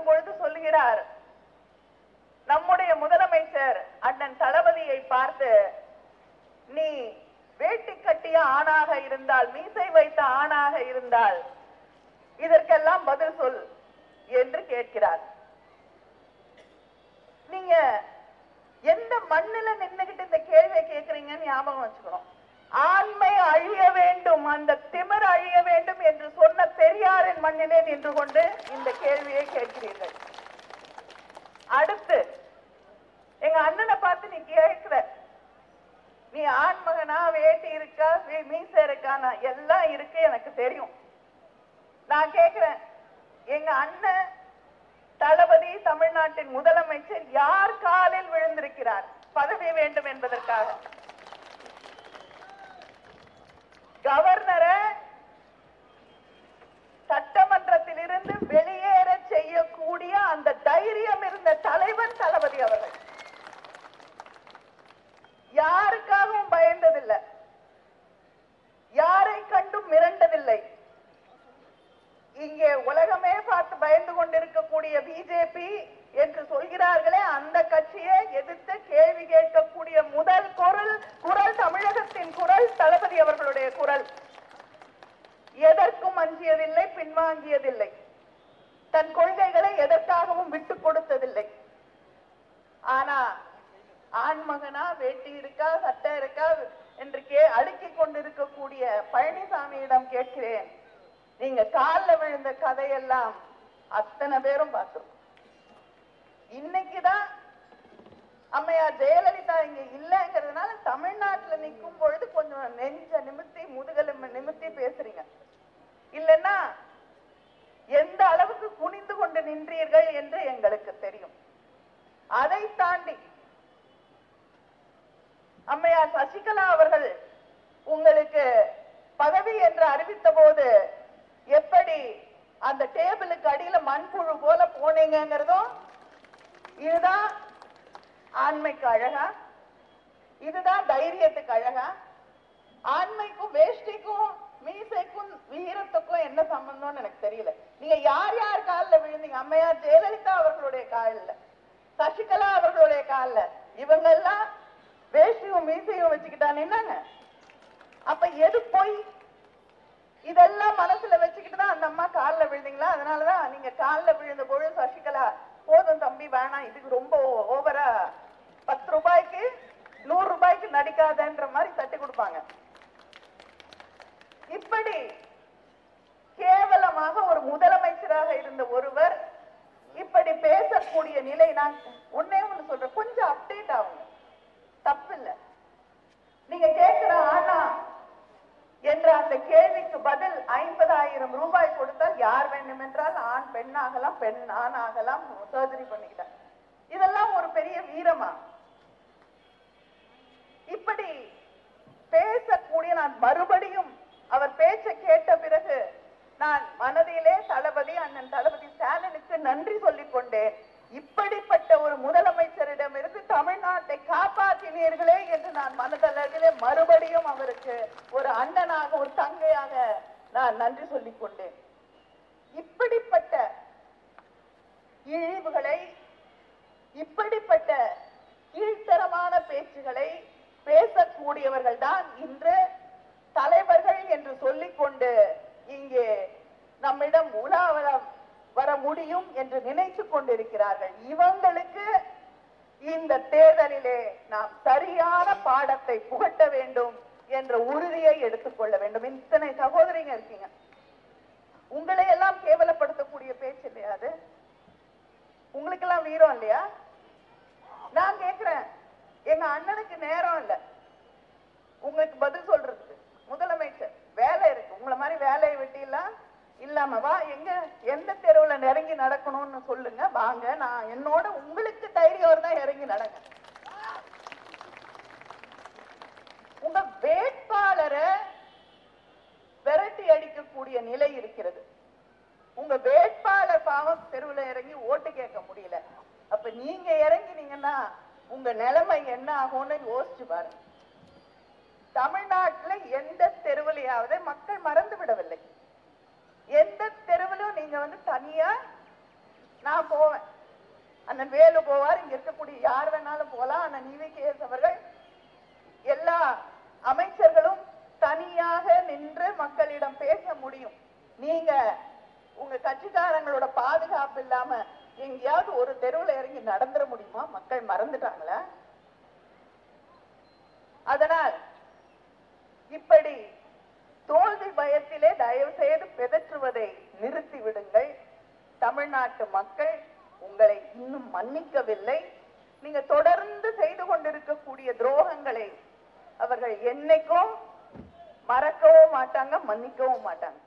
பொழுது சொல்லுகிறார் நம்முடைய முதலமைச்சர் அண்ணன் தளபதியை பார்த்து நீ வேட்டி கட்டிய ஆணாக இருந்தால் மீசை வைத்த ஆணாக இருந்தால் இதற்கெல்லாம் பதில் சொல் என்று கேட்கிறார் நீங்க எந்த மண்ணுல நின்னுகிட்டு இந்த கேள்வியை கேக்குறீங்கன்னு ஞாபகம் வச்சுக்கணும் ஆண்மை அழிய வேண்டும் அந்த திமிர் அழிய வேண்டும் என்று சொன்ன பெரியாரின் மண்ணிலே நின்று கொண்டு இந்த கேள்வியை கேட்கிறீர்கள் அடுத்து எங்க அண்ணனை பார்த்து நீ கேட்கிற நீ ஆண்மகனா வேட்டி இருக்கா வே- மீசை இருக்கானா எல்லாம் இருக்கு எனக்கு தெரியும் நான் கேக்குறேன் எங்க அண்ணன் தளபதி தமிழ்நாட்டின் முதலமைச்சர் யார் காலில் விழுந்திருக்கிறார் பதவி வேண்டும் என்பதற்காக கவர்னரை சட்டமன்றத்திலிருந்து வெளியேற செய்யக்கூடிய அந்த தைரியம் இருந்த தலைவன் தளபதி அவர்கள் யாருக்காகவும் பயந்ததில்லை யாரை கண்டும் மிரண்டதில்லை இங்கே உலகமே பார்த்து பயந்து கொண்டிருக்கக்கூடிய பிஜேபி என்று சொல்கிறார்களே அந்த கட்சியை எதிர்த்து கேள்வி கேட்கக்கூடிய முதல் குரல் குரல் தமிழகத்தின் குரல் தளபதி அவர்களுடைய குரல் எதற்கும் அஞ்சியதில்லை பின்வாங்கியதில்லை தன் கொள்கைகளை எதற்காகவும் விட்டு கொடுத்ததில்லை ஆனா ஆண்மகனா வேட்டி இருக்கா சட்டை இருக்கா என்று கே அடுக்கிக் கொண்டிருக்கக்கூடிய பழனிசாமியிடம் கேட்கிறேன் நீங்க கால்ல விழுந்த கதையெல்லாம் அத்தனை பேரும் பார்த்தோம் இன்னைக்குதான் அம்மையார் ஜெயலலிதா இங்க இல்லைங்கிறதுனால தமிழ்நாட்டுல நிக்கும் பொழுது கொஞ்சம் நெஞ்ச நிமித்தி முதுகெலும்பு நிமித்தி பேசுறீங்க இல்லைன்னா எந்த அளவுக்கு குனிந்து கொண்டு நின்றீர்கள் என்று எங்களுக்கு தெரியும் அதை தாண்டி அம்மையார் சசிகலா அவர்கள் உங்களுக்கு பதவி என்று அறிவித்த போது எப்படி அந்த டேபிளுக்கு அடியில மண்புழு போல போனீங்கிறதும் இதுதான் ஆண்மைக்கு அழகா இதுதான் தைரியத்துக்கு அழகா ஆண்மைக்கும் வேஷ்டிக்கும் மீசைக்கும் வீரத்துக்கும் என்ன சம்பந்தம்னு எனக்கு தெரியல நீங்க யார் யார் காலில் விழுந்தீங்க அம்மையார் ஜெயலலிதா அவர்களுடைய காலில் சசிகலா அவர்களுடைய காலில் இவங்க எல்லாம் வேஷ்டியும் மீசையும் வச்சுக்கிட்டான் என்னங்க அப்ப எது போய் இதெல்லாம் மனசுல வச்சுக்கிட்டு தான் அந்த அம்மா கால்ல விழுந்தீங்களா அதனாலதான் நீங்க கால்ல விழுந்த பொழுது சசிகலா போதும் தம்பி வேணாம் இதுக்கு ரொம்ப ஓவரா பத்து ரூபாய்க்கு நூறு ரூபாய்க்கு நடிக்காதன்ற மாதிரி தட்டி கொடுப்பாங்க இப்படி கேவலமாக ஒரு முதலமைச்சராக இருந்த ஒருவர் இப்படி பேசக்கூடிய நிலை நான் ஒன்னே ஒண்ணு சொல்றேன் கொஞ்சம் அப்டேட் ஆகுங்க தப்பு இல்ல நீங்க கேட்கிற ஆனா என்ற அந்த கேள்விக்கு பதில் ஐம்பதாயிரம் ரூபாய் கொடுத்தால் யார் வேண்டுமென்றால் ஆண் பெண்ணாகலாம் பெண் ஆண் ஆகலாம் சர்ஜரி பண்ணிக்கிட்டார் இதெல்லாம் ஒரு பெரிய வீரமா இப்படி பேசக்கூடிய நான் மறுபடியும் அவர் பேச்ச கேட்ட பிறகு நான் மனதிலே தளபதி அண்ணன் தளபதி ஸ்டாலினுக்கு நன்றி சொல்லிக் கொண்டேன் இப்படிப்பட்ட ஒரு முதலமைச்சரிடமிருந்து தமிழ்நாட்டை காப்பாற்றினீர்களே என்று நான் மனதளவிலே மறுபடியும் அவருக்கு ஒரு அண்ணனாக ஒரு தங்கையாக நான் நன்றி சொல்லிக் கொண்டேன் இப்படிப்பட்ட இழிவுகளை இப்படிப்பட்ட கீழ்த்தரமான பேச்சுகளை பேசக்கூடியவர்கள் தான் இன்று தலைவர்கள் என்று சொல்லிக்கொண்டு இங்கே நம்மிடம் உலா வர வர முடியும் என்று நினைத்துக் கொண்டிருக்கிறார்கள் இவங்களுக்கு இந்த தேர்தலிலே நாம் சரியான பாடத்தை புகட்ட வேண்டும் என்ற உறுதியை எடுத்துக்கொள்ள வேண்டும் இத்தனை சகோதரிங்க இருக்கீங்க உங்களை எல்லாம் கேவலப்படுத்தக்கூடிய பேச்சு இல்லையா அது உங்களுக்கெல்லாம் வீரம் இல்லையா நான் கேக்குறேன் எங்க அண்ணனுக்கு நேரம் இல்ல உங்களுக்கு பதில் சொல்றதுக்கு முதலமைச்சர் வேலை இருக்கு உங்களை மாதிரி வேலையை வெட்டிலாம் இல்லாம வா எங்க எந்த தெருவுல இறங்கி நடக்கணும்னு சொல்லுங்க வாங்க நான் என்னோட உங்களுக்கு தைரியம் இருந்தா இறங்கி நடங்க உங்க வேட்பாளரை விரட்டி அடிக்கக்கூடிய நிலை இருக்கிறது உங்க வேட்பாளர் பாவம் தெருவுல இறங்கி ஓட்டு கேட்க முடியல அப்ப நீங்க இறங்கினீங்கன்னா உங்க நிலைமை என்ன ஆகும்னு யோசிச்சு பாருங்க தமிழ்நாட்டுல எந்த தெருவிலையாவது மக்கள் மறந்து விடவில்லை எந்த தெருவிலும் நீங்க வந்து தனியா நான் போவேன் அண்ணன் வேலு போவார் இங்க இருக்கக்கூடிய யார் வேணாலும் போலாம் அண்ணன் நிவிகேஎஸ் அவர்கள் எல்லா அமைச்சர்களும் தனியாக நின்று மக்களிடம் பேச முடியும் நீங்க உங்க கட்சிக்காரங்களோட பாதுகாப்பு இல்லாம எங்கேயாவது ஒரு தெருவுல இறங்கி நடந்துட முடியுமா மக்கள் மறந்துட்டாங்களா அதனால் இப்படி தோல்வி பயத்திலே தயவு செய்து பிதற்றுவதை நிறுத்தி விடுங்கள் தமிழ்நாட்டு மக்கள் உங்களை இன்னும் மன்னிக்கவில்லை நீங்க தொடர்ந்து செய்து கொண்டிருக்கக்கூடிய துரோகங்களை அவர்கள் என்னைக்கும் மறக்கவும் மாட்டாங்க மன்னிக்கவும் மாட்டாங்க